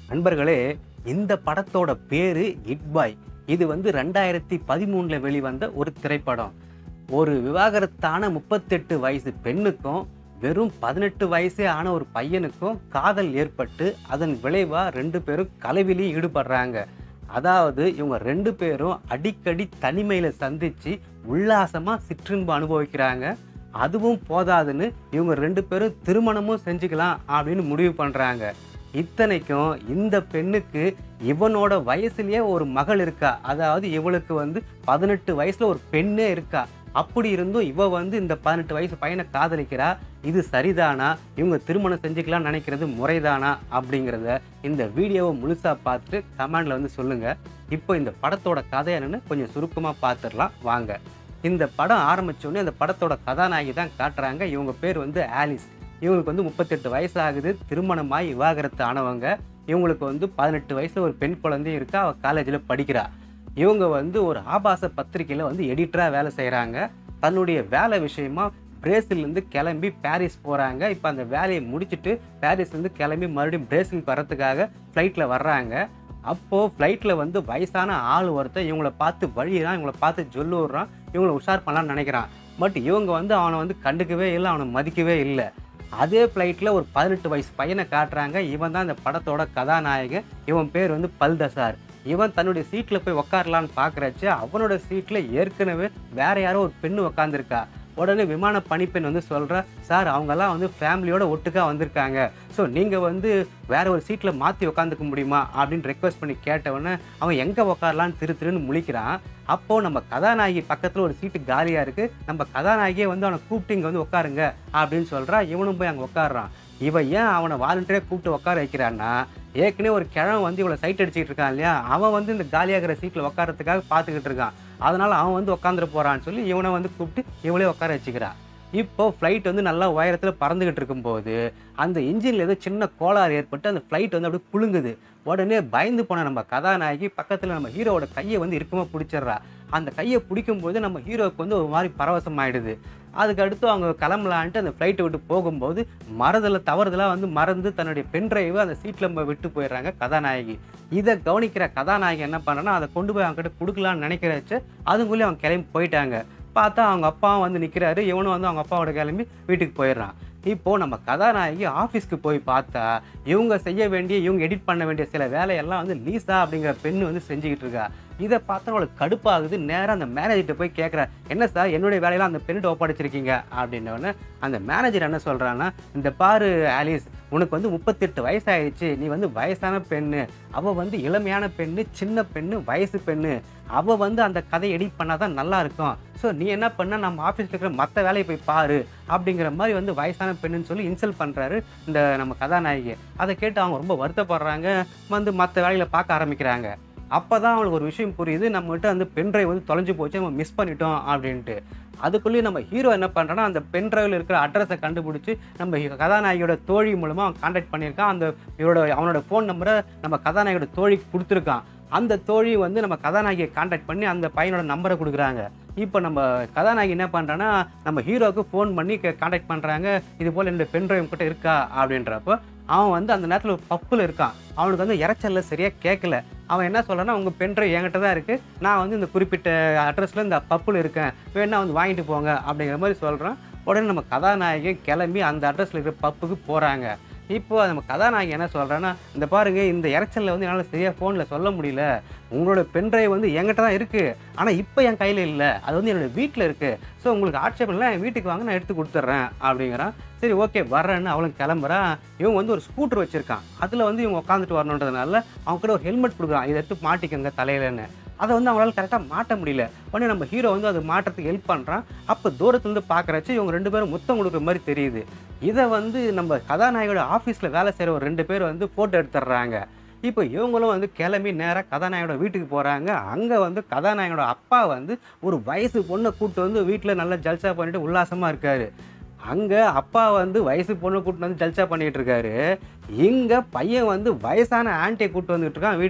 நண்பர்களே இந்த படத்தோட பேரு இட் பாய் இது வந்து ரெண்டாயிரத்தி பதிமூணுல வெளிவந்த ஒரு திரைப்படம் ஒரு விவாகரத்தான முப்பத்தெட்டு வயசு பெண்ணுக்கும் வெறும் பதினெட்டு வயசே ஆன ஒரு பையனுக்கும் காதல் ஏற்பட்டு அதன் விளைவா ரெண்டு பேரும் கலவிலையும் ஈடுபடுறாங்க அதாவது இவங்க ரெண்டு பேரும் அடிக்கடி தனிமையில சந்திச்சு உல்லாசமா சிற்றின்பு அனுபவிக்கிறாங்க அதுவும் போதாதுன்னு இவங்க ரெண்டு பேரும் திருமணமும் செஞ்சுக்கலாம் அப்படின்னு முடிவு பண்றாங்க இத்தனைக்கும் இந்த பெண்ணுக்கு இவனோட வயசுலயே ஒரு மகள் இருக்கா அதாவது இவளுக்கு வந்து பதினெட்டு வயசுல ஒரு பெண்ணே இருக்கா அப்படி இருந்தும் இவ வந்து இந்த பதினெட்டு வயசு பையனை காதலிக்கிறா இது சரிதானா இவங்க திருமணம் செஞ்சுக்கலாம் நினைக்கிறது முறைதானா அப்படிங்கிறத இந்த வீடியோவை முழுசா பார்த்துட்டு கமெண்ட்ல வந்து சொல்லுங்க இப்போ இந்த படத்தோட கதை என்னன்னு கொஞ்சம் சுருக்கமா பார்த்துடலாம் வாங்க இந்த படம் ஆரம்பிச்ச உடனே அந்த படத்தோட கதாநாயகி தான் காட்டுறாங்க இவங்க பேர் வந்து ஆலிஸ் இவங்களுக்கு வந்து முப்பத்தெட்டு வயசு ஆகுது திருமணமாய் விவாகரத்து ஆனவங்க இவங்களுக்கு வந்து பதினெட்டு வயசுல ஒரு பெண் குழந்தையும் இருக்கா அவ காலேஜில் படிக்கிறா இவங்க வந்து ஒரு ஆபாச பத்திரிக்கையில் வந்து எடிட்டராக வேலை செய்கிறாங்க தன்னுடைய வேலை விஷயமா பிரேசில்லேருந்து கிளம்பி பாரிஸ் போகிறாங்க இப்போ அந்த வேலையை முடிச்சுட்டு பாரிஸ்லேருந்து கிளம்பி மறுபடியும் பிரேசில் வரத்துக்காக ஃப்ளைட்டில் வர்றாங்க அப்போது ஃப்ளைட்டில் வந்து வயசான ஆள் ஒருத்தன் இவங்கள பார்த்து வழியிறான் இவங்கள பார்த்து சொல்லுறான் இவங்கள உஷார் பண்ணலாம்னு நினைக்கிறான் பட் இவங்க வந்து அவனை வந்து கண்டுக்கவே இல்லை அவனை மதிக்கவே இல்லை அதே ஃப்ளைட்டில் ஒரு பதினெட்டு வயசு பையனை காட்டுறாங்க இவன் தான் இந்த படத்தோட கதாநாயகன் இவன் பேர் வந்து பல்தசார் இவன் தன்னுடைய சீட்டில் போய் உக்காரலான்னு பார்க்குறச்சு அவனோட சீட்டில் ஏற்கனவே வேற யாரோ ஒரு பெண்ணு உக்காந்துருக்கா உடனே விமான பணிப்பெண் வந்து சொல்கிறா சார் அவங்கெல்லாம் வந்து ஃபேமிலியோட ஒட்டுக்கா வந்திருக்காங்க ஸோ நீங்கள் வந்து வேற ஒரு சீட்டில் மாற்றி உக்காந்துக்க முடியுமா அப்படின்னு ரெக்வஸ்ட் பண்ணி கேட்டவொடனே அவன் எங்கே உக்காரலான்னு திரு திருன்னு முழிக்கிறான் அப்போது நம்ம கதாநாயகி பக்கத்தில் ஒரு சீட்டு காலியாக இருக்குது நம்ம கதாநாயகியே வந்து அவனை கூப்பிட்டு இங்கே வந்து உட்காருங்க அப்படின்னு சொல்கிறா இவனும் போய் அங்கே உட்காடுறான் இவன் ஏன் அவனை வாலண்டியராக கூப்பிட்டு உட்கார வைக்கிறான்னா ஏற்கனவே ஒரு கிழவன் வந்து இவ்வளோ சைட் அடிச்சிட்டு இருக்கான் இல்லையா அவன் வந்து இந்த காலியாகிற சீட்டில் உட்காரத்துக்காக பார்த்துக்கிட்டு இருக்கான் அதனால அவன் வந்து உட்காந்துட போறான்னு சொல்லி இவனை வந்து கூப்பிட்டு இவளே உட்கார வச்சுக்கிறா இப்போ ஃப்ளைட் வந்து நல்லா உயரத்தில் பறந்துகிட்டு இருக்கும்போது அந்த இன்ஜினில் ஏதோ சின்ன கோளாறு ஏற்பட்டு அந்த ஃப்ளைட் வந்து அப்படியே குலுங்குது உடனே பயந்து போன நம்ம கதாநாயகி பக்கத்தில் நம்ம ஹீரோவோட கையை வந்து இறுக்கமாக பிடிச்சிடுறா அந்த கையை பிடிக்கும்போது நம்ம ஹீரோவுக்கு வந்து ஒரு மாதிரி பரவசம் ஆயிடுது அதுக்கு அடுத்து அவங்க கிளம்பலான்ட்டு அந்த ஃப்ளைட்டை விட்டு போகும்போது மறதில் தவறுதலாக வந்து மறந்து தன்னுடைய பென் டிரைவை அந்த சீட்டில் விட்டு போயிடுறாங்க கதாநாயகி இதை கவனிக்கிற கதாநாயகி என்ன பண்ணனா அதை கொண்டு போய் அவங்க கிட்ட கொடுக்கலான்னு நினைக்கிறச்சு அதுக்குள்ளே அவங்க கிளம்பி போயிட்டாங்க பார்த்தா அவங்க அப்பாவும் வந்து நிற்கிறாரு இவனும் வந்து அவங்க அப்பாவோட கிளம்பி வீட்டுக்கு போயிடுறான் இப்போ நம்ம கதாநாயகி ஆஃபீஸ்க்கு போய் பார்த்தா இவங்க செய்ய வேண்டிய இவங்க எடிட் பண்ண வேண்டிய சில வேலையெல்லாம் வந்து லீசா அப்படிங்கிற பெண்ணு வந்து செஞ்சுக்கிட்டு இருக்கா இதை பார்த்தா அவளுக்கு கடுப்பாகுது நேராக அந்த மேனேஜர்கிட்ட போய் கேட்குறா என்ன சார் என்னுடைய வேலையெல்லாம் அந்த பெண்ணிட்ட ஒப்படைச்சிருக்கீங்க அப்படின்னோடனே அந்த மேனேஜர் என்ன சொல்கிறான்னா இந்த பாரு ஆலிஸ் உனக்கு வந்து முப்பத்தெட்டு வயசாயிடுச்சு நீ வந்து வயசான பெண்ணு அவள் வந்து இளமையான பெண்ணு சின்ன பெண்ணு வயசு பெண்ணு அவள் வந்து அந்த கதையை எடிட் பண்ணால் தான் நல்லா இருக்கும் ஸோ நீ என்ன பண்ண நம்ம ஆஃபீஸில் இருக்கிற மற்ற வேலையை போய் பாரு அப்படிங்கிற மாதிரி வந்து வயசான பெண்ணுன்னு சொல்லி இன்சல்ட் பண்ணுறாரு இந்த நம்ம கதாநாயகி அதை கேட்டு அவங்க ரொம்ப வருத்தப்படுறாங்க வந்து மற்ற வேலைகளை பார்க்க ஆரம்பிக்கிறாங்க அப்போ தான் அவங்களுக்கு ஒரு விஷயம் புரியுது நம்மகிட்ட அந்த பென்ட்ரைவ் வந்து தொலைஞ்சு போச்சு நம்ம மிஸ் பண்ணிட்டோம் அப்படின்ட்டு அதுக்குள்ளேயும் நம்ம ஹீரோ என்ன பண்ணுறான்னா அந்த பென்ட்ரைவில் இருக்கிற அட்ரஸை கண்டுபிடிச்சி நம்ம ஹீ- கதாநாயகியோட தோழி மூலமாக அவன் காண்டாக்ட் பண்ணியிருக்கான் அந்த இவரோட அவனோட ஃபோன் நம்பரை நம்ம கதாநாயகியோட தோழிக்கு கொடுத்துருக்கான் அந்த தோழி வந்து நம்ம கதாநாயகியை காண்டாக்ட் பண்ணி அந்த பையனோட நம்பரை கொடுக்குறாங்க இப்போ நம்ம கதாநாயகி என்ன பண்ணுறான்னா நம்ம ஹீரோவுக்கு ஃபோன் பண்ணி காண்டாக்ட் பண்ணுறாங்க இது போல் என்னோட பென்ட்ரைவ் கிட்ட இருக்கா அப்படின்றப்போ அவன் வந்து அந்த நேரத்தில் ஒரு பப்பில் இருக்கான் அவனுக்கு வந்து இறைச்சல்ல சரியாக கேட்கல அவன் என்ன சொல்கிறான்னா உங்கள் பென்ட்ரைவ் என்கிட்ட தான் இருக்குது நான் வந்து இந்த குறிப்பிட்ட அட்ரஸில் இந்த பப்பில் இருக்கேன் வேணா வந்து வாங்கிட்டு போங்க அப்படிங்கிற மாதிரி சொல்கிறான் உடனே நம்ம கதாநாயகி கிளம்பி அந்த அட்ரஸில் இருக்கிற பப்புக்கு போகிறாங்க இப்போ நம்ம கதாநாயகி என்ன சொல்கிறேன்னா இந்த பாருங்க இந்த இறைச்சலில் வந்து என்னால் சரியாக ஃபோனில் சொல்ல முடியல உங்களோட பென்ட்ரைவ் வந்து என்கிட்ட தான் இருக்குது ஆனால் இப்போ என் கையில் இல்லை அது வந்து என்னோட வீட்டில் இருக்குது ஸோ உங்களுக்கு ஆட்சேபம் இல்லை என் வீட்டுக்கு வாங்க நான் எடுத்து கொடுத்துட்றேன் அப்படிங்கிறான் சரி ஓகே வர்றேன்னு அவளும் கிளம்புறான் இவங்க வந்து ஒரு ஸ்கூட்டர் வச்சுருக்கான் அதில் வந்து இவங்க உட்காந்துட்டு வரணுன்றதுனால அவங்க கூட ஒரு ஹெல்மெட் கொடுக்குறான் இதை எடுத்து மாட்டிக்கங்க தலையிலன்னு அதை வந்து அவங்களால கரெக்டாக மாட்ட முடியல உடனே நம்ம ஹீரோ வந்து அது மாட்டுறதுக்கு ஹெல்ப் பண்ணுறான் அப்போ தூரத்துலேருந்து பார்க்குறச்சு இவங்க ரெண்டு பேரும் முத்தம் கொடுக்குற மாதிரி தெரியுது இதை வந்து நம்ம கதாநாயகியோட ஆஃபீஸில் வேலை செய்கிற ஒரு ரெண்டு பேர் வந்து ஃபோட்டோ எடுத்துடுறாங்க இப்போ இவங்களும் வந்து கிளம்பி நேராக கதாநாயகோட வீட்டுக்கு போகிறாங்க அங்கே வந்து கதாநாயகனோட அப்பா வந்து ஒரு வயசு பொண்ணை கூப்பிட்டு வந்து வீட்டில் நல்லா ஜல்சா பண்ணிட்டு உல்லாசமாக இருக்காரு அங்கே அப்பா வந்து வயசு பொண்ணை கூப்பிட்டு வந்து ஜல்சா பண்ணிட்டு இருக்காரு இங்கே பையன் வந்து வயசான ஆண்டியை கூப்பிட்டு வந்துட்டு இருக்கான் வீட்டுக்கு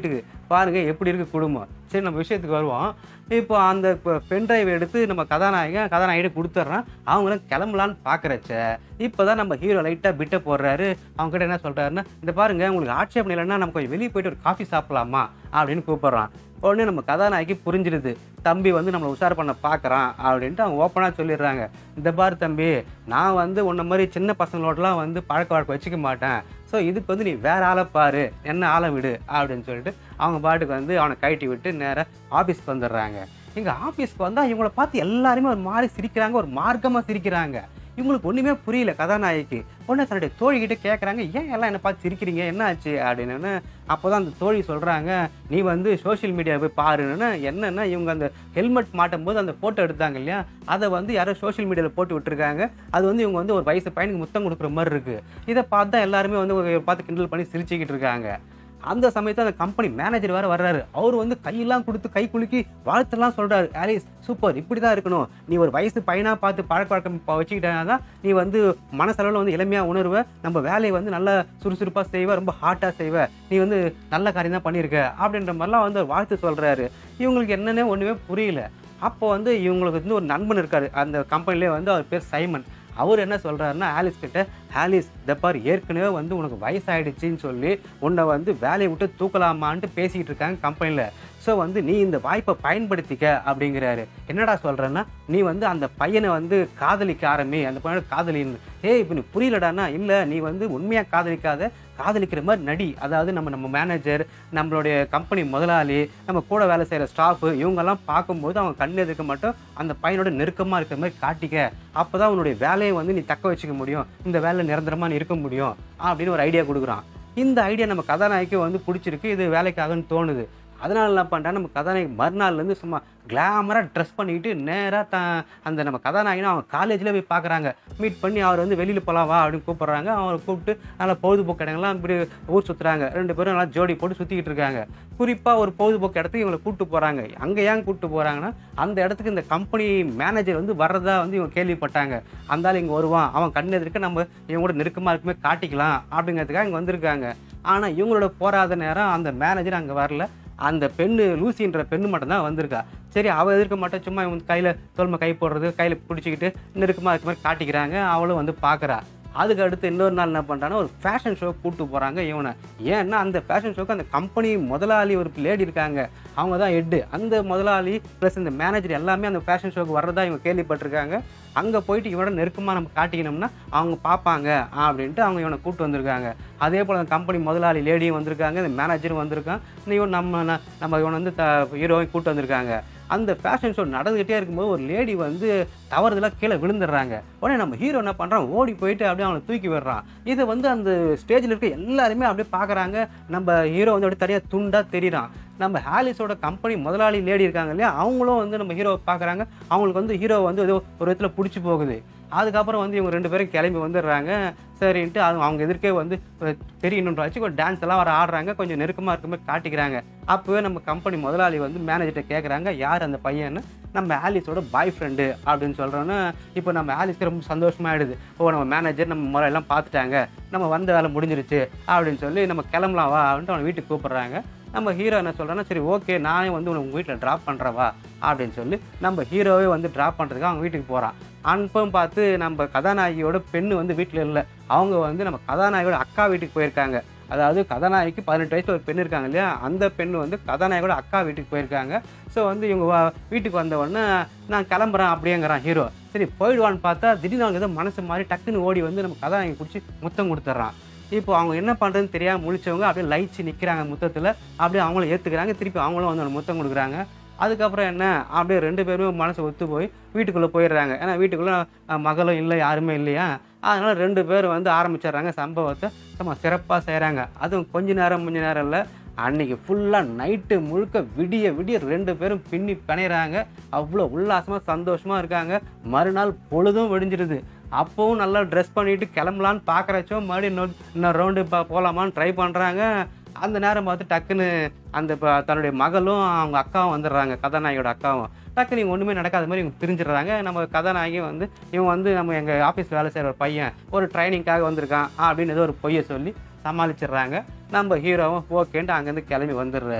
பாருங்க எப்படி இருக்கு குடும்பம் சரி நம்ம விஷயத்துக்கு வருவோம் இப்போ அந்த பென்ட்ரைவ் எடுத்து நம்ம கதாநாயகன் கதாநாயகிட்ட கொடுத்துட்றான் அவங்களும் கிளம்பலான்னு பார்க்குறச்ச இப்போ தான் நம்ம ஹீரோ லைட்டாக பிட்ட போடுறாரு அவங்க கிட்ட என்ன சொல்கிறாருன்னா இந்த பாருங்க உங்களுக்கு ஆட்சேபம் இல்லைன்னா நம்ம கொஞ்சம் வெளியே போயிட்டு ஒரு காஃபி சாப்பிடலாமா அப்படின்னு கூப்பிட்றான் உடனே நம்ம கதாநாயகி புரிஞ்சிடுது தம்பி வந்து நம்மளை உஷார் பண்ண பார்க்குறான் அப்படின்ட்டு அவங்க ஓப்பனாக சொல்லிடுறாங்க இந்த பாரு தம்பி நான் வந்து உன்ன மாதிரி சின்ன பசங்களோடலாம் வந்து பழக்க வழக்கம் வச்சுக்க மாட்டேன் ஸோ இதுக்கு வந்து நீ வேற ஆளை பாரு என்ன ஆளை விடு அப்படின்னு சொல்லிட்டு அவங்க பாட்டுக்கு வந்து அவனை கழட்டி விட்டு நேராக ஆஃபீஸ்க்கு வந்துடுறாங்க இங்கே ஆஃபீஸ்க்கு வந்தால் இவங்கள பார்த்து எல்லாருமே ஒரு மாதிரி சிரிக்கிறாங்க ஒரு மார்க்கமாக சிரிக்கிறாங்க இவங்களுக்கு ஒன்றுமே புரியல கதாநாயகிக்கு உடனே தன்னுடைய தோழிகிட்ட கேட்குறாங்க ஏன் எல்லாம் என்னை பார்த்து சிரிக்கிறீங்க என்ன ஆச்சு அப்படின்னு அப்போ தான் அந்த தோழி சொல்கிறாங்க நீ வந்து சோஷியல் மீடியா போய் பாருன்னு என்னென்னா இவங்க அந்த ஹெல்மெட் மாட்டும் போது அந்த ஃபோட்டோ எடுத்தாங்க இல்லையா அதை வந்து யாரோ சோஷியல் மீடியாவில் போட்டு விட்டுருக்காங்க அது வந்து இவங்க வந்து ஒரு வயசு பையனுக்கு முத்தம் கொடுக்குற மாதிரி இருக்குது இதை பார்த்தா எல்லாருமே வந்து இவரை பார்த்து கிண்டல் பண்ணி சிரிச்சுக்கிட்டு இருக்காங்க அந்த சமயத்தில் அந்த கம்பெனி மேனேஜர் வேறு வர்றாரு அவர் வந்து கையெல்லாம் கொடுத்து கை குலுக்கி வாழ்த்தெல்லாம் சொல்கிறாரு ஆலிஸ் சூப்பர் இப்படி தான் இருக்கணும் நீ ஒரு வயசு பையனாக பார்த்து பழக்க வழக்கம் ப- வச்சுக்கிட்டா தான் நீ வந்து மனசளவில் வந்து எளிமையாக உணர்வ நம்ம வேலையை வந்து நல்லா சுறுசுறுப்பாக செய்வ ரொம்ப ஹார்ட்டாக செய்வ நீ வந்து நல்ல காரியம் தான் பண்ணியிருக்க அப்படின்ற மாதிரிலாம் வந்து அவர் வாழ்த்து சொல்கிறாரு இவங்களுக்கு என்னன்னே ஒன்றுமே புரியல அப்போ வந்து இவங்களுக்கு வந்து ஒரு நண்பன் இருக்காரு அந்த கம்பெனிலே வந்து அவர் பேர் சைமன் அவர் என்ன சொல்கிறாருன்னா ஆலிஸ் கிட்ட ஆலிஸ் இந்த பார் ஏற்கனவே வந்து உனக்கு வயசாயிடுச்சின்னு சொல்லி உன்னை வந்து வேலையை விட்டு தூக்கலாமான்ட்டு பேசிக்கிட்டு இருக்காங்க கம்பெனியில் ஸோ வந்து நீ இந்த வாய்ப்பை பயன்படுத்திக்க அப்படிங்கிறாரு என்னடா சொல்கிறேன்னா நீ வந்து அந்த பையனை வந்து காதலிக்க ஆரம்பி அந்த பையனை காதலின்னு ஏய் இப்போ நீ புரியலடான்னா இல்லை நீ வந்து உண்மையாக காதலிக்காத காதலிக்கிற மாதிரி நடி அதாவது நம்ம நம்ம மேனேஜர் நம்மளுடைய கம்பெனி முதலாளி நம்ம கூட வேலை செய்கிற ஸ்டாஃபு இவங்கெல்லாம் பார்க்கும்போது அவங்க கண் எதிர்க்க மட்டும் அந்த பையனோட நெருக்கமாக இருக்கிற மாதிரி காட்டிக்க அப்போ தான் உன்னுடைய வேலையை வந்து நீ தக்க வச்சுக்க முடியும் இந்த வேலையில் நிரந்தரமாக நீ இருக்க முடியும் அப்படின்னு ஒரு ஐடியா கொடுக்குறான் இந்த ஐடியா நம்ம கதாநாயகிக்கு வந்து பிடிச்சிருக்கு இது வேலைக்காகன்னு தோணுது அதனால என்ன பண்ணுறா நம்ம கதாநாயகி மறுநாள்லேருந்து சும்மா கிளாமராக ட்ரெஸ் பண்ணிக்கிட்டு நேராக த அந்த நம்ம கதாநாயகனை அவங்க காலேஜில் போய் பார்க்குறாங்க மீட் பண்ணி அவர் வந்து வெளியில் போகலாம் வா அப்படின்னு கூப்பிட்றாங்க அவரை கூப்பிட்டு நல்லா பொழுதுபோக்கு இடங்கள்லாம் இப்படி ஊர் சுற்றுறாங்க ரெண்டு பேரும் நல்லா ஜோடி போட்டு சுற்றிக்கிட்டு இருக்காங்க குறிப்பாக ஒரு பொழுதுபோக்கு இடத்துக்கு இவங்களை கூப்பிட்டு போகிறாங்க அங்கே ஏன் கூப்பிட்டு போகிறாங்கன்னா அந்த இடத்துக்கு இந்த கம்பெனி மேனேஜர் வந்து வர்றதா வந்து இவங்க கேள்விப்பட்டாங்க அந்த ஆள் இங்கே வருவான் அவன் கண் எதிர்க்க நம்ம இவங்க கூட நெருக்கமாக இருக்குமே காட்டிக்கலாம் அப்படிங்கிறதுக்காக இங்கே வந்திருக்காங்க ஆனால் இவங்களோட போராத நேரம் அந்த மேனேஜர் அங்கே வரல அந்த பெண்ணு லூசின்ற பெண்ணு மட்டும்தான் வந்திருக்கா சரி அவள் எதிர்க்க மாட்டோம் சும்மா இவங்க கையில் தோல்மை கை போடுறது கையில் பிடிச்சிக்கிட்டு நெருக்கமாக இருக்க மாதிரி காட்டிக்கிறாங்க அவளும் வந்து பார்க்குறா அதுக்கு அடுத்து இன்னொரு நாள் என்ன பண்ணுறாங்கன்னா ஒரு ஃபேஷன் ஷோ கூப்பிட்டு போகிறாங்க இவனை ஏன்னா அந்த ஃபேஷன் ஷோக்கு அந்த கம்பெனி முதலாளி ஒரு லேடி இருக்காங்க அவங்க தான் ஹெட்டு அந்த முதலாளி ப்ளஸ் இந்த மேனேஜர் எல்லாமே அந்த ஃபேஷன் ஷோக்கு வர்றதா இவங்க கேள்விப்பட்டிருக்காங்க அங்கே போயிட்டு இவனோட நெருக்கமாக நம்ம காட்டிக்கணும்னா அவங்க பார்ப்பாங்க அப்படின்ட்டு அவங்க இவனை கூப்பிட்டு வந்திருக்காங்க அதே போல் அந்த கம்பெனி முதலாளி லேடியும் வந்திருக்காங்க இந்த மேனேஜரும் வந்திருக்கான் இவன் நம்ம ந- நம்ம இவனை வந்து த ஹீரோவையும் கூப்பிட்டு வந்திருக்காங்க அந்த ஃபேஷன் ஷோ நடந்துகிட்டே இருக்கும்போது ஒரு லேடி வந்து தவறுதலாக கீழே விழுந்துடுறாங்க உடனே நம்ம ஹீரோ என்ன பண்ணுறான் ஓடி போயிட்டு அப்படியே அவனை தூக்கி விடுறான் இதை வந்து அந்த ஸ்டேஜில் இருக்க எல்லாருமே அப்படியே பார்க்குறாங்க நம்ம ஹீரோ வந்து அப்படியே தனியாக துண்டாக தெரியுறான் நம்ம ஹாலிஸோட கம்பெனி முதலாளி லேடி இருக்காங்க இல்லையா அவங்களும் வந்து நம்ம ஹீரோவை பார்க்குறாங்க அவங்களுக்கு வந்து ஹீரோ வந்து ஏதோ ஒரு விதத்தில் பிடிச்சி போகுது அதுக்கப்புறம் வந்து இவங்க ரெண்டு பேரும் கிளம்பி வந்துடுறாங்க சரின்ட்டு அது அவங்க எதிர்க்கே வந்து அஹ், தெரியணுன்ற வச்சு கொஞ்சம் டான்ஸ் எல்லாம் வர ஆடுறாங்க கொஞ்சம் நெருக்கமாக இருக்க மாதிரி காட்டிக்கிறாங்க அப்போவே நம்ம கம்பெனி முதலாளி வந்து மேனேஜர்கிட்ட கேட்குறாங்க யார் அந்த பையன்னு நம்ம ஆலிஸோட பாய் ஃப்ரெண்டு அப்படின்னு சொல்கிறோன்னா இப்போ நம்ம ஆலிஸ்க்கு ரொம்ப சந்தோஷமாயிடுது ஓ நம்ம மேனேஜர் நம்ம முறையெல்லாம் பார்த்துட்டாங்க நம்ம வந்த வேலை முடிஞ்சிருச்சு அப்படின்னு சொல்லி நம்ம கிளம்பலாம் வா அப்படின்ட்டு அவனை வீட்டுக்கு கூப்பிட்றாங்க நம்ம ஹீரோ என்ன சொல்கிறேன்னா சரி ஓகே நானே வந்து உன்னை உங்கள் வீட்டில் ட்ராப் பண்ணுறவா அப்படின்னு சொல்லி நம்ம ஹீரோவே வந்து ட்ராப் பண்ணுறதுக்கு அவங்க வீட்டுக்கு போகிறான் அனுப்பம் பார்த்து நம்ம கதாநாயகியோட பெண்ணு வந்து வீட்டில் இல்லை அவங்க வந்து நம்ம கதாநாயகியோட அக்கா வீட்டுக்கு போயிருக்காங்க அதாவது கதாநாயகிக்கு பதினெட்டு வயசுல ஒரு பெண் இருக்காங்க இல்லையா அந்த பெண் வந்து கதாநாயகியோட அக்கா வீட்டுக்கு போயிருக்காங்க ஸோ வந்து இவங்க வா- வீட்டுக்கு வந்த உடனே நான் கிளம்புறேன் அப்படிங்கிறான் ஹீரோ சரி போயிடுவான்னு பார்த்தா திடீர்னு அவங்க ஏதோ மனசு மாதிரி டக்குன்னு ஓடி வந்து நம்ம கதாநாயகி பிடிச்சி முத்தம் கொடுத்துட்றான் இப்போ அவங்க என்ன பண்ணுறதுன்னு தெரியாமல் முழிச்சவங்க அப்படியே லைச்சு நிற்கிறாங்க முத்தத்தில் அப்படியே அவங்களும் ஏற்றுக்கிறாங்க திருப்பி அவங்களும் வந்து அவனுக்கு முத்தம் கொடுக்குறாங்க அதுக்கப்புறம் என்ன அப்படியே ரெண்டு பேருமே மனசு ஒத்து போய் வீட்டுக்குள்ளே போயிடுறாங்க ஏன்னா வீட்டுக்குள்ளே அஹ், மகளும் இல்லை யாருமே இல்லையா அதனால் ரெண்டு பேரும் வந்து ஆரம்பிச்சிடுறாங்க சம்பவத்தை சும்மா சிறப்பாக செய்கிறாங்க அதுவும் கொஞ்ச நேரம் கொஞ்ச நேரம் இல்லை அன்னைக்கு ஃபுல்லாக நைட்டு முழுக்க விடிய விடிய ரெண்டு பேரும் பின்னி பிணையிறாங்க அவ்வளோ உல்லாசமாக சந்தோஷமாக இருக்காங்க மறுநாள் பொழுதும் விடிஞ்சிருது அப்போவும் நல்லா ட்ரெஸ் பண்ணிட்டு கிளம்பலான்னு பார்க்குறச்சோ மறுபடியும் இன்னொரு இன்னொரு ரவுண்டு பா போகலாமான்னு ட்ரை பண்ணுறாங்க அந்த நேரம் பார்த்து டக்குன்னு அந்த ப- தன்னுடைய மகளும் அவங்க அக்காவும் வந்துடுறாங்க கதாநாயகியோட அக்காவும் டக்குன்னு இவங்க ஒன்றுமே நடக்காத மாதிரி இவங்க பிரிஞ்சிடுறாங்க நம்ம கதாநாயகி வந்து இவன் வந்து நம்ம எங்கள் ஆஃபீஸில் வேலை செய்கிற ஒரு பையன் ஒரு ட்ரைனிங்காக வந்திருக்கான் அப்படின்னு ஏதோ ஒரு பொய்யை சொல்லி சமாளிச்சிடுறாங்க நம்ம ஹீரோவும் ஓகேன்ட்டு அங்கேருந்து கிளம்பி வந்துடுறாரு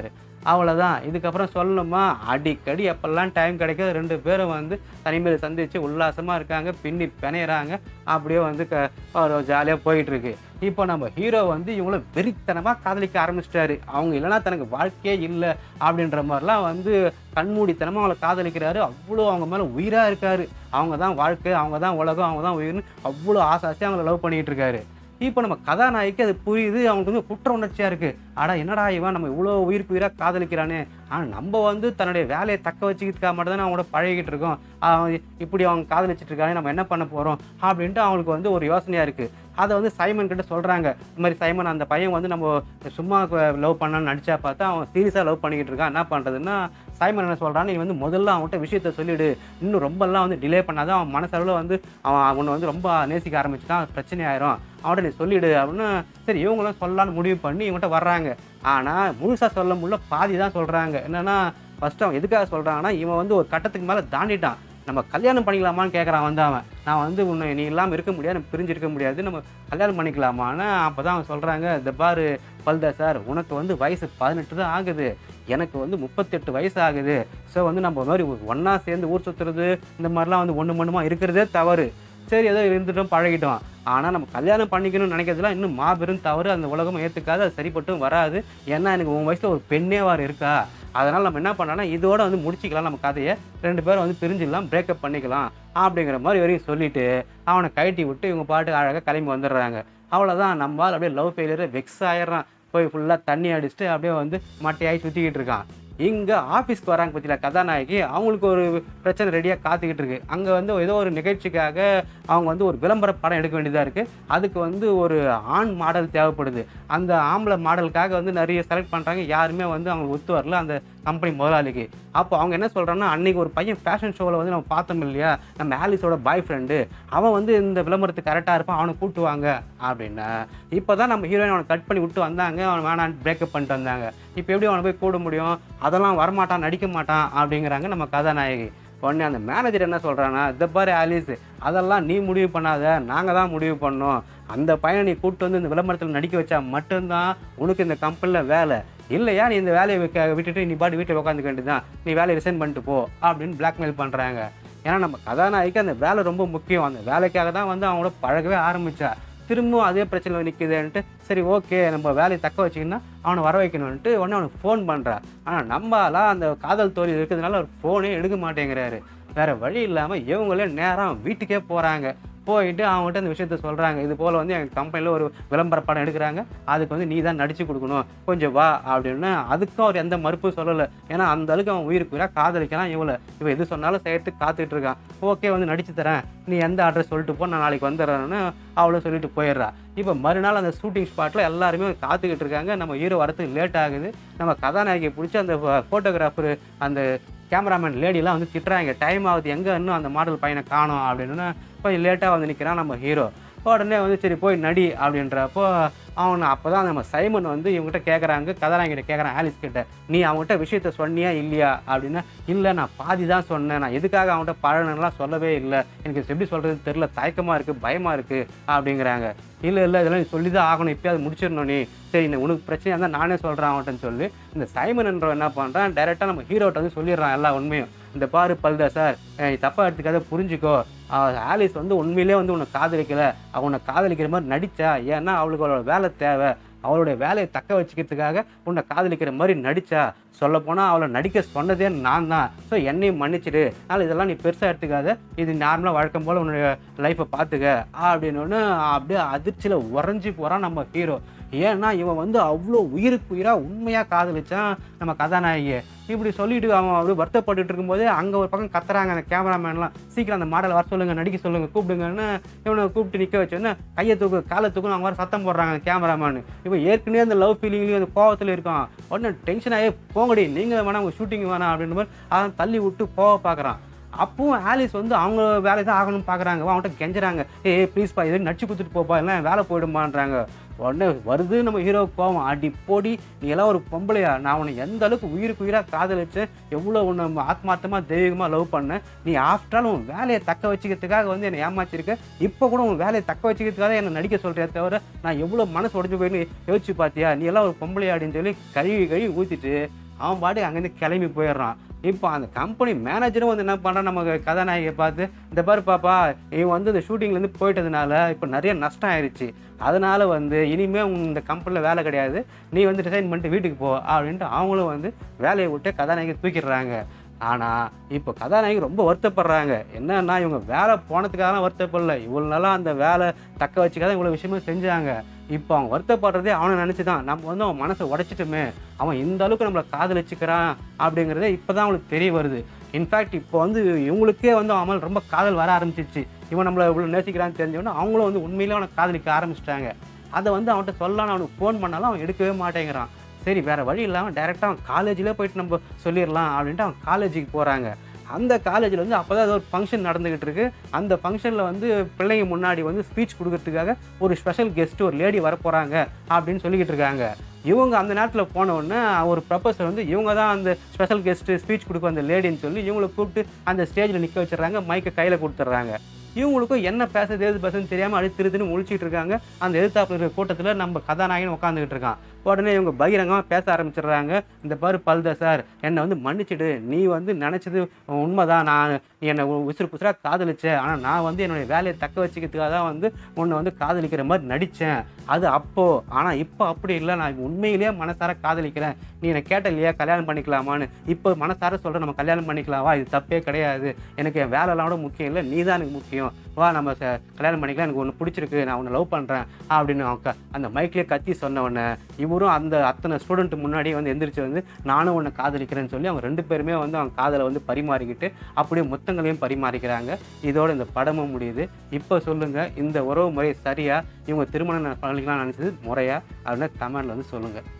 அவ்வளோதான் இதுக்கப்புறம் சொல்லணுமா அடிக்கடி எப்பெல்லாம் டைம் கிடைக்குது ரெண்டு பேரும் வந்து தனிமையில் சந்திச்சு உல்லாசமாக இருக்காங்க பின்னி பிணையிறாங்க அப்படியே வந்து க ஜாலியாக போயிட்டு இருக்கு இப்போ நம்ம ஹீரோ வந்து இவங்கள வெறித்தனமாக காதலிக்க ஆரம்பிச்சிட்டாரு அவங்க இல்லைன்னா தனக்கு வாழ்க்கையே இல்லை அப்படின்ற மாதிரிலாம் வந்து கண்மூடித்தனமாக அவங்கள காதலிக்கிறாரு அவ்வளோ அவங்க மேலே உயிராக இருக்காரு அவங்க தான் வாழ்க்கை அவங்க தான் உலகம் அவங்க தான் உயிர்னு அவ்வளோ ஆசை ஆசையாக அவங்கள லவ் பண்ணிட்டு இருக்காரு இப்போ நம்ம கதாநாயகிக்கு அது புரியுது அவங்களுக்கு வந்து குற்ற உணர்ச்சியாக இருக்குது அடா என்னடா இவன் நம்ம இவ்வளோ உயிருக்கு உயிராக காதலிக்கிறானே ஆனால் நம்ம வந்து தன்னுடைய வேலையை தக்க வச்சுக்கிறதுக்காக மட்டும் தான் அவங்களோட பழகிட்டு இருக்கோம் அவன் இப்படி அவங்க காதலிச்சிட்டு இருக்கானே நம்ம என்ன பண்ண போகிறோம் அப்படின்ட்டு அவங்களுக்கு வந்து ஒரு யோசனையாக இருக்குது அதை வந்து சைமன் கிட்ட சொல்கிறாங்க இந்த மாதிரி சைமன் அந்த பையன் வந்து நம்ம சும்மா லவ் பண்ணான்னு நடிச்சா பார்த்தா அவன் சீரியஸாக லவ் பண்ணிக்கிட்டு இருக்கான் என்ன பண்ணுறதுன்னா சைமன் என்ன சொல்கிறான் நீ வந்து முதல்ல அவன்கிட்ட விஷயத்த சொல்லிடு இன்னும் ரொம்பலாம் வந்து டிலே பண்ணாத அவன் மனசளவில் வந்து அவன் அவனை வந்து ரொம்ப நேசிக்க ஆரம்பிச்சுட்டான் பிரச்சனை ஆயிரும் அவன்கிட்ட நீ சொல்லிடு அப்படின்னு சரி இவங்களும் சொல்லலாம்னு முடிவு பண்ணி இவங்ககிட்ட வர்றாங்க ஆனால் முழுசாக சொல்ல முடியல பாதி தான் சொல்கிறாங்க என்னன்னா ஃபஸ்ட்டு அவன் எதுக்காக சொல்கிறாங்கன்னா இவன் வந்து ஒரு கட்டத்துக்கு மேலே தாண்டிட்டான் நம்ம கல்யாணம் பண்ணிக்கலாமான்னு கேட்குறான் வந்து அவன் நான் வந்து உன்னை நீ இல்லாமல் இருக்க முடியாது நம்ம பிரிஞ்சு இருக்க முடியாது நம்ம கல்யாணம் பண்ணிக்கலாமான்னு அப்போ தான் அவன் சொல்கிறாங்க இந்த பாரு பல்தா சார் உனக்கு வந்து வயசு பதினெட்டு தான் ஆகுது எனக்கு வந்து முப்பத்தெட்டு வயசு ஆகுது ஸோ வந்து நம்ம ஒரு மாதிரி ஒன்றா சேர்ந்து ஊர் சுற்றுறது இந்த மாதிரிலாம் வந்து ஒன்று மண்ணுமா இருக்கிறதே தவறு சரி ஏதோ இருந்துட்டோம் பழகிட்டோம் ஆனால் நம்ம கல்யாணம் பண்ணிக்கணும்னு நினைக்கிறதுலாம் இன்னும் மாபெரும் தவறு அந்த உலகம் ஏற்றுக்காது அது சரிப்பட்டும் வராது ஏன்னா எனக்கு உன் வயசில் ஒரு பெண்ணே வார் இருக்கா அதனால் நம்ம என்ன பண்ணலாம்னா இதோட வந்து முடிச்சிக்கலாம் நம்ம கதையை ரெண்டு பேரும் வந்து பிரிஞ்சிடலாம் பிரேக்கப் பண்ணிக்கலாம் அப்படிங்கிற மாதிரி வரையும் சொல்லிட்டு அவனை கழட்டி விட்டு இவங்க பாட்டு அழகாக கிளம்பி வந்துடுறாங்க அவ்வளோதான் நம்மால் அப்படியே லவ் ஃபெயிலியர் வெக்ஸ் ஆயிடுறான் போய் ஃபுல்லாக தண்ணி அடிச்சுட்டு அப்படியே வந்து மட்டையாகி சுற்றிக்கிட்டு இருக்கான் இங்கே ஆஃபீஸ்க்கு வராங்க பற்றியில் கதாநாயகி அவங்களுக்கு ஒரு பிரச்சனை ரெடியாக காத்துக்கிட்டு இருக்கு அங்கே வந்து ஏதோ ஒரு நிகழ்ச்சிக்காக அவங்க வந்து ஒரு விளம்பர படம் எடுக்க வேண்டியதாக இருக்குது அதுக்கு வந்து ஒரு ஆண் மாடல் தேவைப்படுது அந்த ஆம்பளை மாடலுக்காக வந்து நிறைய செலக்ட் பண்ணுறாங்க யாருமே வந்து அவங்க ஒத்து வரல அந்த கம்பெனி முதலாளிக்கு அப்போ அவங்க என்ன சொல்கிறாங்கன்னா அன்னைக்கு ஒரு பையன் ஃபேஷன் ஷோவில் வந்து நம்ம பார்த்தோம் இல்லையா நம்ம ஆலிஸோட பாய் ஃப்ரெண்டு அவன் வந்து இந்த விளம்பரத்துக்கு கரெக்டாக இருப்பான் அவனை கூட்டுவாங்க அப்படின்னா இப்போ தான் நம்ம ஹீரோயின் அவனை கட் பண்ணி விட்டு வந்தாங்க அவன் வேணான்னு பிரேக்கப் பண்ணிட்டு வந்தாங்க இப்போ எப்படி அவனை போய் கூட முடியும் அதெல்லாம் வரமாட்டான் நடிக்க மாட்டான் அப்படிங்கிறாங்க நம்ம கதாநாயகி உடனே அந்த மேனேஜர் என்ன சொல்கிறான்னா இந்த பாரு ஆலிஸ் அதெல்லாம் நீ முடிவு பண்ணாத நாங்கள் தான் முடிவு பண்ணோம் அந்த பையனை நீ கூப்பிட்டு வந்து இந்த விளம்பரத்தில் நடிக்க வச்சா மட்டும்தான் உனக்கு இந்த கம்பெனியில் வேலை இல்லையா நீ இந்த வேலையை வைக்க விட்டுட்டு நீ பாட்டு வீட்டில் உட்காந்துக்க வேண்டியதுதான் நீ வேலையை ரிசைன் பண்ணிட்டு போ அப்படின்னு பிளாக்மெயில் பண்ணுறாங்க ஏன்னா நம்ம கதாநாயகிக்கு அந்த வேலை ரொம்ப முக்கியம் அந்த வேலைக்காக தான் வந்து அவங்களோட பழகவே ஆரம்பிச்சா திரும்பவும் அதே பிரச்சனை நிற்குதுன்ட்டு சரி ஓகே நம்ம வேலையை தக்க வச்சிங்கன்னா அவனை வர வைக்கணும்ன்ட்டு உடனே அவனுக்கு ஃபோன் பண்ணுறா ஆனால் நம்மளாம் அந்த காதல் தோல்வி இருக்கிறதுனால அவர் ஃபோனே எடுக்க மாட்டேங்கிறாரு வேற வழி இல்லாமல் இவங்களே நேரம் வீட்டுக்கே போகிறாங்க போயிட்டு அவங்ககிட்ட அந்த விஷயத்த சொல்கிறாங்க இது போல் வந்து எங்கள் கம்பெனியில் ஒரு விளம்பர படம் எடுக்கிறாங்க அதுக்கு வந்து நீ தான் நடிச்சு கொடுக்கணும் கொஞ்சம் வா அப்படின்னு அதுக்கும் அவர் எந்த மறுப்பும் சொல்லலை ஏன்னா அந்த அளவுக்கு அவன் உயிருக்கு உயிராக காதலிக்கலாம் இவளை இவன் எது சொன்னாலும் செய்யறதுக்கு காத்துக்கிட்டு இருக்கான் ஓகே வந்து நடிச்சு தரேன் நீ எந்த அட்ரஸ் சொல்லிட்டு போ நான் நாளைக்கு வந்துடுறேன்னு அவளும் சொல்லிட்டு போயிடுறா இப்போ மறுநாள் அந்த ஷூட்டிங் ஸ்பாட்டில் எல்லாருமே காத்துக்கிட்டு இருக்காங்க நம்ம ஹீரோ வரத்துக்கு லேட் ஆகுது நம்ம கதாநாயகியை பிடிச்சி அந்த ஃபோட்டோகிராஃபர் அந்த கேமராமேன் லேடிலாம் வந்து திட்டுறாங்க டைம் ஆகுது எங்கே இன்னும் அந்த மாடல் பையனை காணோம் அப்படின்னு கொஞ்சம் லேட்டாக வந்து நிற்கிறான் நம்ம ஹீரோ உடனே வந்து சரி போய் நடி அப்படின்றப்போ அவன் அப்போ தான் நம்ம சைமன் வந்து இவங்ககிட்ட கேட்குறாங்க கதாநாயகிட்ட கேட்குறான் ஆலிஸ் கிட்ட நீ அவங்ககிட்ட விஷயத்த சொன்னியா இல்லையா அப்படின்னா இல்லை நான் பாதி தான் சொன்னேன் நான் எதுக்காக அவன்கிட்ட பழகணும்லாம் சொல்லவே இல்லை எனக்கு இது எப்படி சொல்கிறது தெரில தயக்கமாக இருக்குது பயமாக இருக்குது அப்படிங்கிறாங்க இல்லை இல்லை இதெல்லாம் நீ சொல்லி தான் ஆகணும் இப்போயாவது முடிச்சிடணும் நீ சரி இந்த உனக்கு பிரச்சனையாக இருந்தால் நானே சொல்கிறேன் அவன்கிட்டன்னு சொல்லி இந்த சைமன்ன்றவன் என்ன பண்ணுறான் டைரெக்டாக நம்ம ஹீரோட்ட வந்து சொல்லிடுறான் எல்லா உண்மையும் இந்த பாரு பல்தா சார் நீ தப்பாக எடுத்துக்காத புரிஞ்சுக்கோ அவ- ஆலிஸ் வந்து உண்மையிலே வந்து உன்னை காதலிக்கல அவ உன்னை காதலிக்கிற மாதிரி நடிச்சா ஏன்னா அவளுக்கு அவளோட வேலை தேவை அவளுடைய வேலையை தக்க வச்சுக்கிறதுக்காக உன்னை காதலிக்கிற மாதிரி நடிச்சா சொல்லப்போனால் அவளை நடிக்க சொன்னதே நான் தான் ஸோ என்னையும் மன்னிச்சிடு அதனால் இதெல்லாம் நீ பெருசாக எடுத்துக்காத இது நார்மலாக வழக்கம் போல் உன்னுடைய லைஃப்பை பார்த்துக்க அப்படின்னு ஒன்று அப்படியே அதிர்ச்சியில் உறைஞ்சி போகிறான் நம்ம ஹீரோ ஏன்னா இவன் வந்து அவ்வளோ உயிருக்கு உயிராக உண்மையாக காதலிச்சான் நம்ம கதாநாயகியை இப்படி சொல்லிட்டு அவன் அப்படியே வருத்தப்பட்டுட்டு இருக்கும்போது அங்கே ஒரு பக்கம் கத்துறாங்க அந்த கேமராமேன்லாம் சீக்கிரம் அந்த மாடலை வர சொல்லுங்க நடிக்க சொல்லுங்க கூப்பிடுங்கன்னு இவனை கூப்பிட்டு நிற்க வச்சோன்னே கையை தூக்கு காலை தூக்கு அவங்க வர சத்தம் போடுறாங்க அந்த கேமராமேன் இப்போ ஏற்கனவே அந்த லவ் ஃபீலிங்லேயும் அந்த கோவத்தில் இருக்கான் உடனே டென்ஷன் ஆகி போங்கடி நீங்கள் வேணாம் உங்கள் ஷூட்டிங் வேணாம் அப்படின்ற மாதிரி அவன் தள்ளி விட்டு போக பார்க்குறான் அப்பவும் ஆலிஸ் வந்து அவங்க வேலை தான் ஆகணும்னு பார்க்குறாங்க அவன்கிட்ட கெஞ்சுறாங்க ஏ ப்ளீஸ்ப்பா இது நடிச்சு கொடுத்துட்டு போப்பா இல்லை வேலை போயிடுமான்றாங்க உடனே வருது நம்ம ஹீரோ கோவம் அடி போடி நீ எல்லாம் ஒரு பொம்பளையா நான் உன்னை எந்த அளவுக்கு உயிருக்கு உயிராக காதலிச்சேன் எவ்வளோ உன்னை ஆத்மார்த்தமாக தெய்வீகமாக லவ் பண்ணேன் நீ ஆஃப்டர் ஆல் உன் வேலையை தக்க வச்சுக்கிறதுக்காக வந்து என்னை ஏமாச்சிருக்க இப்போ கூட உன் வேலையை தக்க வச்சுக்கிறதுக்காக என்னை நடிக்க சொல்கிறே தவிர நான் எவ்வளோ மனசு உடஞ்சு போயின்னு யோசிச்சு பார்த்தியா நீ எல்லாம் ஒரு பொம்பளையா அப்படின்னு சொல்லி கழுவி கழுவி ஊற்றிட்டு அவன் பாட்டுக்கு அங்கேருந்து கிளம்பி போயிடுறான் இப்போ அந்த கம்பெனி மேனேஜரும் வந்து என்ன பண்ணுறான் நம்ம கதாநாயகியை பார்த்து இந்த பாரு பாப்பா இவன் வந்து இந்த ஷூட்டிங்லேருந்து போயிட்டதுனால இப்போ நிறைய நஷ்டம் ஆயிடுச்சு அதனால வந்து இனிமே உன் இந்த கம்பெனியில் வேலை கிடையாது நீ வந்து ரிசைன் பண்ணிட்டு வீட்டுக்கு போ அப்படின்ட்டு அவங்களும் வந்து வேலையை விட்டு கதாநாயகி தூக்கிடுறாங்க ஆனால் இப்போ கதாநாயகி ரொம்ப வருத்தப்படுறாங்க என்னன்னா இவங்க வேலை போனதுக்காக வருத்தப்படல இவ்வளோ நாளா அந்த வேலை தக்க வச்சுக்காத இவ்வளோ விஷயமும் செஞ்சாங்க இப்போ அவன் வருத்தப்படுறதே அவனை நினச்சி தான் நம்ம வந்து அவன் மனசை உடைச்சிட்டுமே அவன் இந்த அளவுக்கு நம்மளை காதலிச்சுக்கிறான் அப்படிங்கிறதே இப்போ தான் அவங்களுக்கு தெரிய வருது இன்ஃபேக்ட் இப்போ வந்து இவங்களுக்கே வந்து அவன் மேல ரொம்ப காதல் வர ஆரம்பிச்சிச்சு இவன் நம்மளை இவ்வளோ நேசிக்கிறான்னு தெரிஞ்சவொடனே அவங்களும் வந்து உண்மையிலே அவனை காதலிக்க ஆரம்பிச்சிட்டாங்க அதை வந்து அவன்கிட்ட சொல்லலாம்னு அவனுக்கு ஃபோன் பண்ணாலும் அவன் எடுக்கவே மாட்டேங்கிறான் சரி வேற வழி இல்லாமல் டேரெக்டாக அவன் காலேஜில் போயிட்டு நம்ம சொல்லிடலாம் அப்படின்ட்டு அவன் காலேஜுக்கு போகிறாங்க அந்த காலேஜில் வந்து அப்போ தான் ஒரு ஃபங்க்ஷன் நடந்துக்கிட்டு இருக்கு அந்த ஃபங்க்ஷனில் வந்து பிள்ளைங்க முன்னாடி வந்து ஸ்பீச் கொடுக்கறதுக்காக ஒரு ஸ்பெஷல் கெஸ்ட் ஒரு லேடி வர போகிறாங்க அப்படின்னு சொல்லிக்கிட்டு இருக்காங்க இவங்க அந்த நேரத்தில் போன உடனே ஒரு ப்ரொஃபஸர் வந்து இவங்க தான் அந்த ஸ்பெஷல் கெஸ்ட்டு ஸ்பீச் கொடுக்க அந்த லேடின்னு சொல்லி இவங்களை கூப்பிட்டு அந்த ஸ்டேஜில் நிற்க வச்சிடுறாங்க மைக்கை கையில் கொடுத்துட்றாங்க இவங்களுக்கும் என்ன பேசுறது எது பேசுன்னு தெரியாமல் அடி திருத்துன்னு முழிச்சிட்டு இருக்காங்க அந்த எதிர்த்தாப்புல இருக்கிற கூட்டத்தில் நம்ம கதாநாயகன் உட்காந்துக்கிட்டு இருக்கான் உடனே இவங்க பகிரங்கமாக பேச ஆரம்பிச்சிடுறாங்க இந்த பாரு பல்த சார் என்னை வந்து மன்னிச்சிடு நீ வந்து நினச்சது உண்மைதான் நான் நீ என்னை உசுறு புசுராக காதலிச்ச ஆனால் நான் வந்து என்னுடைய வேலையை தக்க வச்சுக்கிறதுக்காக தான் வந்து உன்னை வந்து காதலிக்கிற மாதிரி நடித்தேன் அது அப்போ ஆனால் இப்போ அப்படி இல்லை நான் உண்மையிலேயே மனசார காதலிக்கிறேன் நீ என்னை கேட்ட இல்லையா கல்யாணம் பண்ணிக்கலாமான்னு இப்போ மனசார சொல்கிற நம்ம கல்யாணம் பண்ணிக்கலாமா இது தப்பே கிடையாது எனக்கு என் வேலைலாம் கூட முக்கியம் இல்லை நீ தான் எனக்கு முக்கியம் வா நம்ம ச- கல்யாணம் பண்ணிக்கலாம் எனக்கு ஒன்று பிடிச்சிருக்கு நான் உன்னை லவ் பண்ணுறேன் அப்படின்னு அவன் க- அந்த மைக்லேயே கத்தி சொன்ன உடனே இவரும் அந்த அத்தனை ஸ்டூடெண்ட் முன்னாடி வந்து எந்திரிச்சு வந்து நானும் உன்னை காதலிக்கிறேன்னு சொல்லி அவங்க ரெண்டு பேருமே வந்து அவங்க காதலை வந்து பரிமாறிக்கிட்டு அப்படியே முத்தங்களையும் பரிமாறிக்கிறாங்க இதோட இந்த படமும் முடியுது இப்போ சொல்லுங்க இந்த உறவு முறை சரியா இவங்க திருமணம் பண்ணிக்கலாம் நினச்சது முறையா அப்படின்னு கமெண்ட்ல வந்து சொல்லுங்க